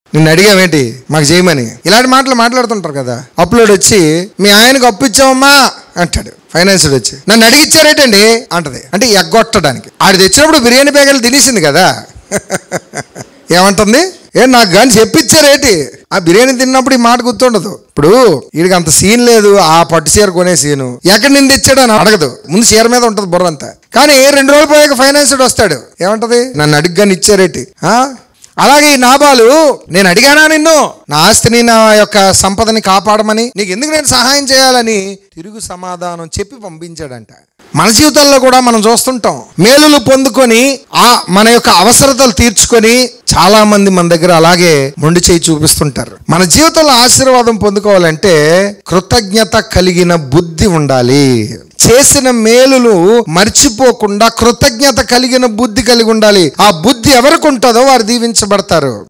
నిన్ను అడిగామేంటి మాకు చేయమని ఇలాంటి మాటలు మాట్లాడుతుంటారు కదా అప్లోడ్ వచ్చి మీ ఆయనకు అప్పు ఇచ్చామమ్మా అంటాడు ఫైనాన్సర్ వచ్చి నన్ను అడిగిచ్చారేటండి అంటది అంటే ఎగ్గొట్టడానికి ఆడు తెచ్చినప్పుడు బిర్యానీ ప్యాకెట్లు తినేసింది కదా ఏమంటుంది ఏ నాకు కానీ చెప్పించారేటి ఆ బిర్యానీ తిన్నప్పుడు ఈ మాట గుర్తుండదు ఇప్పుడు వీడికి అంత సీన్ లేదు ఆ పట్టు చీర కొనే సీను ఎక్కడి నుంచి తెచ్చాడు అని అడగదు ముందు చీర మీద ఉంటుంది బుర్ర అంతా కానీ రెండు రోజులు పోయాక ఫైనాన్సర్ వస్తాడు ఏమంటది నన్ను అడిగ్గాని ఇచ్చారేటి ఆ? అలాగే ఈ నాబాలు నేను అడిగానా నిన్ను నా ఆస్తిని నా యొక్క సంపదని కాపాడమని నీకు ఎందుకు నేను సహాయం చేయాలని తిరుగు సమాధానం చెప్పి పంపించాడంట మన జీవితాల్లో కూడా మనం చూస్తుంటాం మేలులు పొందుకొని ఆ మన యొక్క అవసరతలు తీర్చుకొని చాలా మంది మన దగ్గర అలాగే మొండి చేయి చూపిస్తుంటారు మన జీవితంలో ఆశీర్వాదం పొందుకోవాలంటే కృతజ్ఞత కలిగిన బుద్ధి ఉండాలి చేసిన మేలులు మర్చిపోకుండా కృతజ్ఞత కలిగిన బుద్ధి కలిగి ఉండాలి ఆ బుద్ధి ఎవరికి ఉంటుందో వారు దీవించబడతారు